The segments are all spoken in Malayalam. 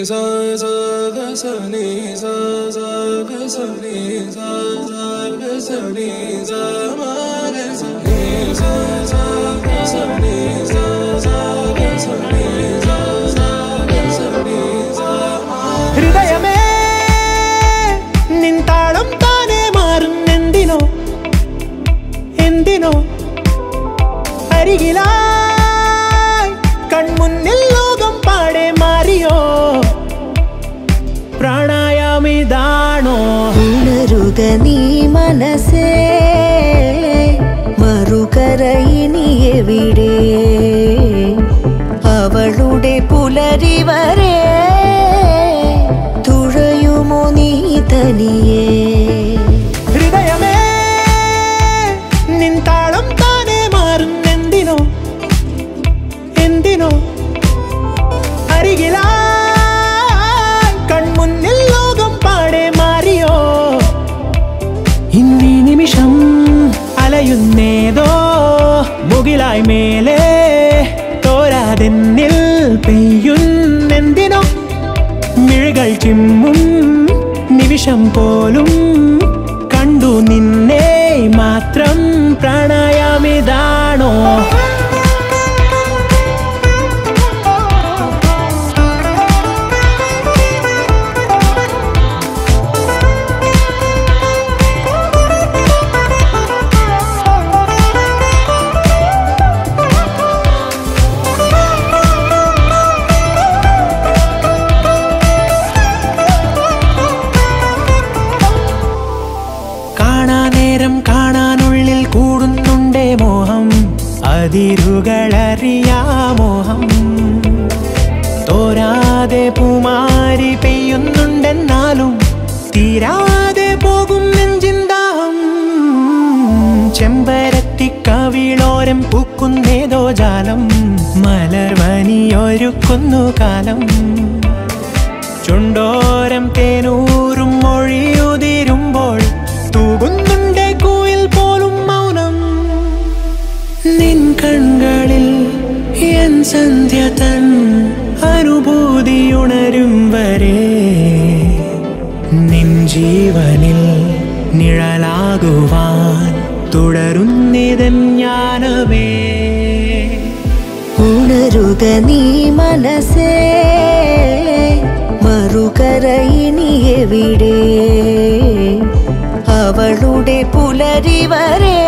sa sa ga sa ni sa sa ga sa ni sa sa ga sa ni sa ma ga sa ni sa sa ga sa ni sa sa ga sa ni sa sa ga sa ni sa ma ഹൃദയമേ നിൻതാളം താനെ മാറും എന്തിനോ എന്തിനോ അരികിലായി കൺമുന്നിൽ ലോകം പാടെ മാറിയോ പ്രാണായാമിതാണോ ഉണരുക നീ മനസ്സേ മറുകര ഇനി എവിടെ അവളുടെ പുലരി വരെ തുഴയുമോ നീ തനിയേ ഹൃദയമേ നിൻതാളം താനെ മാറും എന്തിനോ എന്തിനോ അരികിലായി കൺമുന്നിൽ ലോകം പാടെ മാറിയോ ഇന്നീ നിമിഷം അലയുന്നേതോ മുകിലായി മേലെ തോരാതെന്നിൽ പെയ്യുന്നെന്തിനോ മിഴികൾ ചിമ്മും നിമിഷം പോലും കണ്ടു നിന്നെ മാത്രം പ്രാണായാമിതാണോ കാണാനേരം കാണാനുള്ളിൽ കൂടുന്നുണ്ടേ മോഹം അതിരുകളറിയാ മോഹം തോരാതെ പൂമാരി പെയ്യുന്നുണ്ടെന്നാലും തീരാതെ പോകും നെഞ്ചിന്താഹം ചെമ്പരത്തി കവിളോരം പൂക്കുന്നേതോ ജാലം മലർവനിയൊരുക്കുന്നു കാലം ചുണ്ടോരം തേനൂറും മൊഴിയുതിരുമ്പോൾ തൂകുന്നുണ്ട് കൂയിൽ പോലും മൗനം നിൻ കൺകളിൽ എൻ സന്ധ്യ തൻ അനുഭൂതിയുണരും വരെ നിൻ ജീവനിൽ നിഴലാകുവാൻ തുടരുന്നിതൻ ജ്ഞാനമേ ഉണരുക നീ മനസ്സേ മറുകര ഇനി എവിടെ അവളുടെ പുലരി വരെ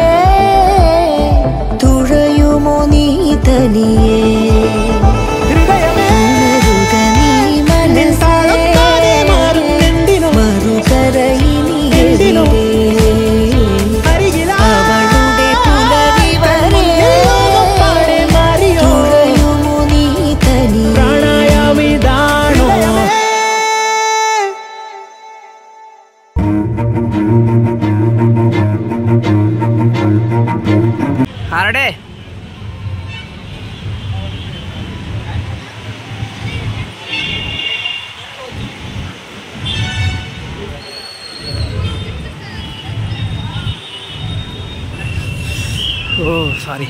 തുഴയുമോ നീ തനിയേ ഹൃദയമേ ഉണരുക നീ നിൻതാളം താനെ മാറും മനസ്സേ എന്തിനോ മറുകര ഇനി എന്തിനോ? എവിടെ അവളുടെ പുലരി വരെ പാടെ മാറിയോ തുഴയുമോ നീ തനിയേ പ്രാണായാമിതാണോ ആരടെ ഓ സോറി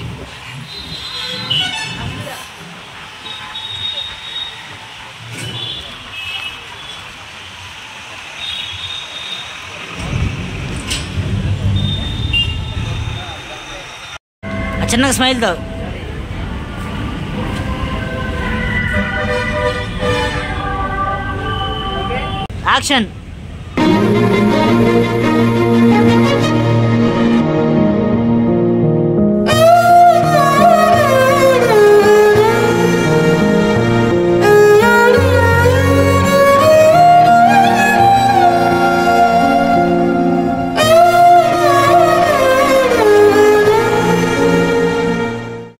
చిన్నగా స్మైల్ తో యాక్షన్